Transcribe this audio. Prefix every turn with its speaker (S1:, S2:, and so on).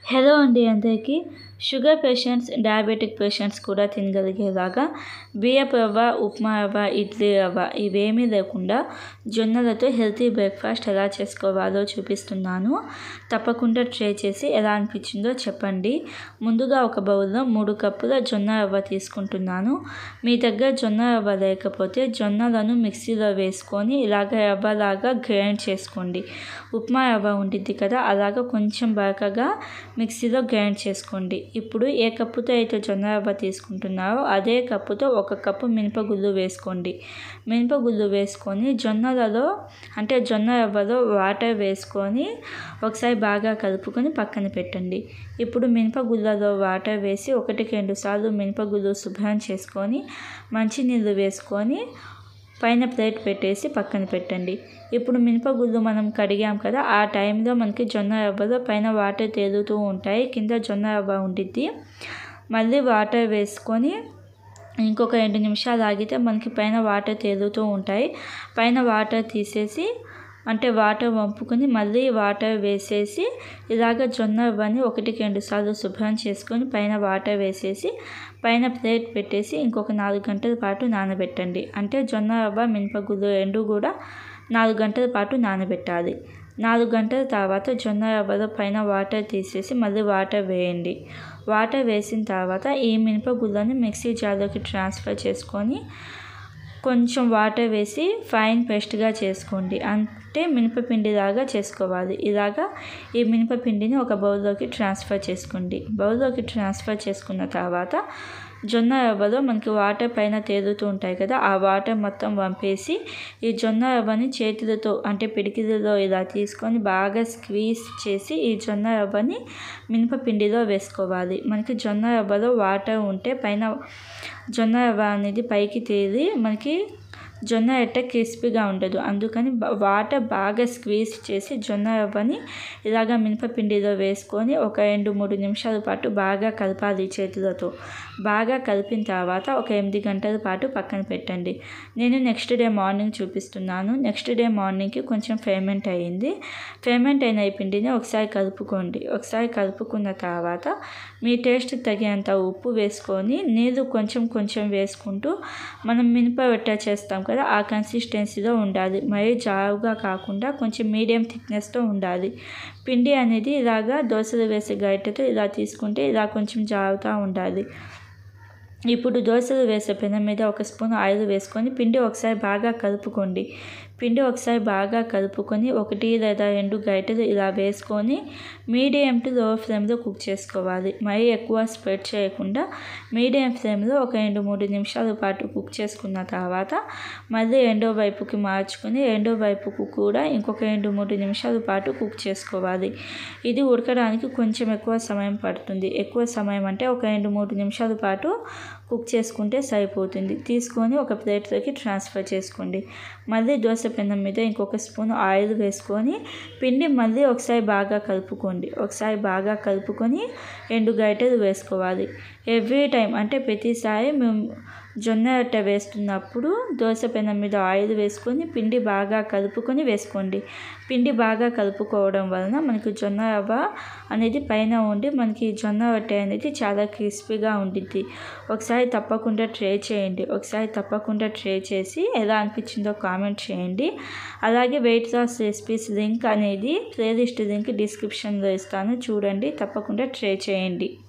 S1: hello అండి అందరికీ sugar patients diabetic patients కూడా తినగలిగేలాగా బియ్యపు రవ్వ ఉప్మా రవ్వ ఇడ్లీ రవ్వ ఇవేమీ లేకుండా జొన్నలతో హెల్తీ బ్రేక్ఫాస్ట్ ఎలా చేసుకోవాలో చూపిస్తున్నాను తప్పకుండా ట్రై చేసి ఎలా అనిపించిందో చెప్పండి ముందుగా ఒక బౌల్లో మూడు కప్పుల జొన్న రవ్వ తీసుకుంటున్నాను మీ దగ్గర జొన్న రవ్వ లేకపోతే జొన్నలను మిక్సీలో వేసుకొని ఇలాగ రవ్వలాగా గ్రైండ్ చేసుకోండి ఉప్మా రవ్వ ఉంటుంది కదా అలాగ కొంచెం బరకగా మిక్సీలో గ్రైండ్ చేసుకోండి ఇప్పుడు ఏ కప్పుతో అయితే జొన్న రవ్వ తీసుకుంటున్నారో అదే కప్పుతో ఒక కప్పు మినపగుళ్ళు వేసుకోండి మినపగుళ్ళు వేసుకొని జొన్నలలో అంటే జొన్న రవ్వలో వాటర్ వేసుకొని ఒకసారి బాగా కలుపుకొని పక్కన పెట్టండి ఇప్పుడు మినపగుళ్ళలో వాటర్ వేసి ఒకటికి రెండు సార్లు మినపగుళ్ళు శుభ్రం చేసుకొని మంచినీళ్ళు వేసుకొని పైన ప్లేట్ పెట్టేసి పక్కన పెట్టండి ఇప్పుడు మినపగుళ్ళు మనం కడిగాం కదా ఆ టైంలో మనకి జొన్న రవ్వలో పైన వాటర్ తేలుతూ ఉంటాయి కింద జొన్న రవ్వ ఉండిద్ది మళ్ళీ వాటర్ వేసుకొని ఇంకొక రెండు నిమిషాలు ఆగితే మనకి పైన వాటర్ తేలుతూ ఉంటాయి పైన వాటర్ తీసేసి అంటే వాటర్ వంపుకొని మళ్ళీ వాటర్ వేసేసి ఇలాగ జొన్న రవ్వని ఒకటికి రెండు సార్లు శుభ్రం చేసుకొని పైన వాటర్ వేసేసి పైన ప్లేట్ పెట్టేసి ఇంకొక నాలుగు గంటల పాటు నానబెట్టండి అంటే జొన్న రవ్వ మినపగుళ్ళు రెండు కూడా నాలుగు గంటల పాటు నానబెట్టాలి నాలుగు గంటల తర్వాత జొన్న రవ్వలో పైన వాటర్ తీసేసి మళ్ళీ వాటర్ వేయండి వాటర్ వేసిన తర్వాత ఈ మినపగుళ్ళని మిక్సీ జార్లోకి ట్రాన్స్ఫర్ చేసుకొని కొంచెం వాటర్ వేసి ఫైన్ పేస్ట్గా చేసుకోండి అంటే మినపపిండిలాగా చేసుకోవాలి ఇలాగా ఈ మినపపిండిని ఒక బౌల్లోకి ట్రాన్స్ఫర్ చేసుకోండి బౌల్లోకి ట్రాన్స్ఫర్ చేసుకున్న తర్వాత జొన్న రవ్వలో మనకి వాటర్ పైన తేలుతూ ఉంటాయి కదా ఆ వాటర్ మొత్తం వంపేసి ఈ జొన్న రవ్వని చేతులతో అంటే పిడికిలలో ఇలా తీసుకొని బాగా స్క్వీజ్ చేసి ఈ జొన్న రవ్వని మినపపిండిలో వేసుకోవాలి మనకి జొన్న రవ్వలో వాటర్ ఉంటే పైన జొన్న రవ్వ అనేది పైకి తేలి మనకి జొన్న ఎట్ట క్రిస్పీగా ఉండదు అందుకని వాటర్ బాగా స్క్వీజ్ చేసి జొన్న రవ్వని ఇలాగ మినపపిండిలో వేసుకొని ఒక రెండు మూడు నిమిషాల పాటు బాగా కలపాలి చేతులతో బాగా కలిపిన తర్వాత ఒక ఎనిమిది గంటల పాటు పక్కన పెట్టండి నేను నెక్స్ట్ డే మార్నింగ్ చూపిస్తున్నాను నెక్స్ట్ డే మార్నింగ్కి కొంచెం ఫేమెంట్ అయ్యింది ఫేమెంట్ అయిన ఈ పిండిని ఒకసారి కలుపుకోండి ఒకసారి కలుపుకున్న తర్వాత మీ టేస్ట్ తగినంత ఉప్పు వేసుకొని నీళ్ళు కొంచెం కొంచెం వేసుకుంటూ మనం మినప రొట్టె చేస్తాం కదా ఆ కన్సిస్టెన్సీలో ఉండాలి మరీ జారుగా కాకుండా కొంచెం మీడియం థిక్నెస్తో ఉండాలి పిండి అనేది ఇలాగా దోశలు వేసే గరిటెతో ఇలా తీసుకుంటే ఇలా కొంచెం జారుతూ ఉండాలి ఇప్పుడు దోశలు వేసే పెనం మీద ఒక స్పూన్ ఆయిల్ వేసుకొని పిండి ఒకసారి బాగా కలుపుకోండి పిండి ఒకసారి బాగా కలుపుకొని ఒకటి లేదా రెండు గరిటెలు ఇలా వేసుకొని మీడియం టు లో ఫ్లేమ్లో కుక్ చేసుకోవాలి మరీ ఎక్కువ స్ప్రెడ్ చేయకుండా మీడియం ఫ్లేమ్లో ఒక రెండు మూడు నిమిషాల పాటు కుక్ చేసుకున్న తర్వాత మళ్ళీ రెండో వైపుకి మార్చుకొని రెండో వైపుకు కూడా ఇంకొక రెండు మూడు నిమిషాల పాటు కుక్ చేసుకోవాలి ఇది ఉడకడానికి కొంచెం ఎక్కువ సమయం పడుతుంది ఎక్కువ సమయం అంటే ఒక రెండు మూడు నిమిషాల పాటు కుక్ చేసుకుంటే సరిపోతుంది తీసుకొని ఒక ప్లేట్లోకి ట్రాన్స్ఫర్ చేసుకోండి మళ్ళీ దోశ పెనం మీద ఇంకొక స్పూన్ ఆయిల్ వేసుకొని పిండి మళ్ళీ ఒకసారి బాగా కలుపుకోండి ఒకసారి బాగా కలుపుకొని రెండు గరిటెలు వేసుకోవాలి ఎవ్రీ టైం అంటే ప్రతిసారి మేము జొన్న రొట్టె వేస్తున్నప్పుడు దోశ పెనం మీద ఆయిల్ వేసుకొని పిండి బాగా కలుపుకొని వేసుకోండి పిండి బాగా కలుపుకోవడం వలన మనకి జొన్న రవ్వ అనేది పైన ఉండి మనకి జొన్న రొట్టె అనేది చాలా క్రిస్పీగా ఉండిద్ది ఒకసారి తప్పకుండా ట్రై చేయండి ఒకసారి తప్పకుండా ట్రై చేసి ఎలా అనిపించిందో కామెంట్ చేయండి అలాగే వెయిట్ లాస్ రెసిపీస్ లింక్ అనేది ప్లేలిస్ట్ లింక్ డిస్క్రిప్షన్లో ఇస్తాను చూడండి తప్పకుండా ట్రై చేయండి